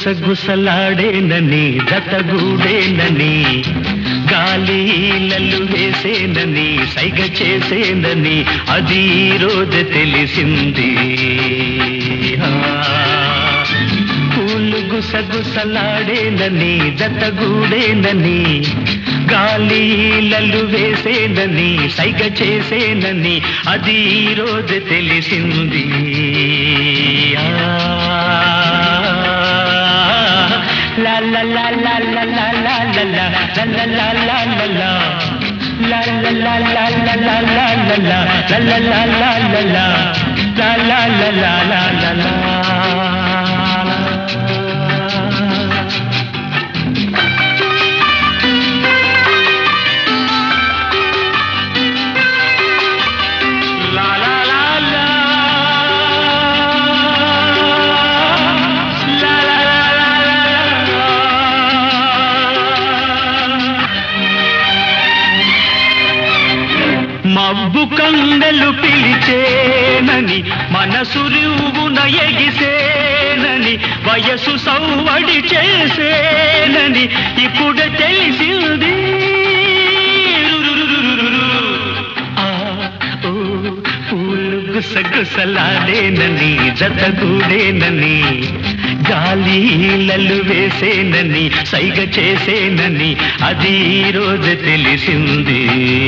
గుసగుసలాడేనని జతగూడేనని గాలిలలు వేసేనని సైగ చేసేనని అది ఈ రోజు తెలిసింది ఆ, పూలు గుసగుసలాడేనని జతగూడేనని గాలిలలు వేసేనని సైగ చేసేనని అది ఈ రోజు తెలిసింది ఆ, లా లా లా లా లా లా లా లా లా లా లా లా లా లా. లా లా లా లా లా లా లా లా లా. లా లా లా లా లా లా. లా లా లా లా లా లా లా. లా లా లా లా. లా లా లా లా లా. మబ్బు కండలు పిలిచేనని మనసు రివున ఎగిసేనని వయసు సౌవడి చేసేనని ఇప్పుడు తెలిసింది ఆ, ఓ, పూలు గుసగుసలాడేనని జతగూడేనని గాలిలలు వేసేనని సైగ చేసేనని అది ఈ రోజు తెలిసింది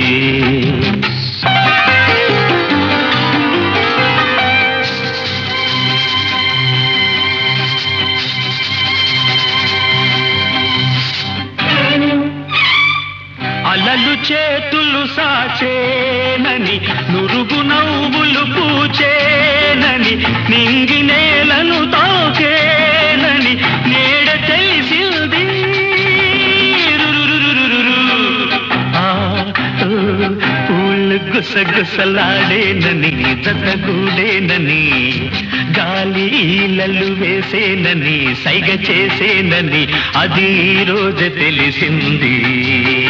అలలు చేతులు సాచేనని నురుగు నవ్వులు పూచేనని నింగి నేలను తాకేనని నేడ తెలిసింది రురురురురురు. ఆ, ఓ, పూలు గుసగుసలాడేనని జతగూడేనని గాలిలలు వేసేనని సైగ చేసేనని అది ఈ రోజు తెలిసింది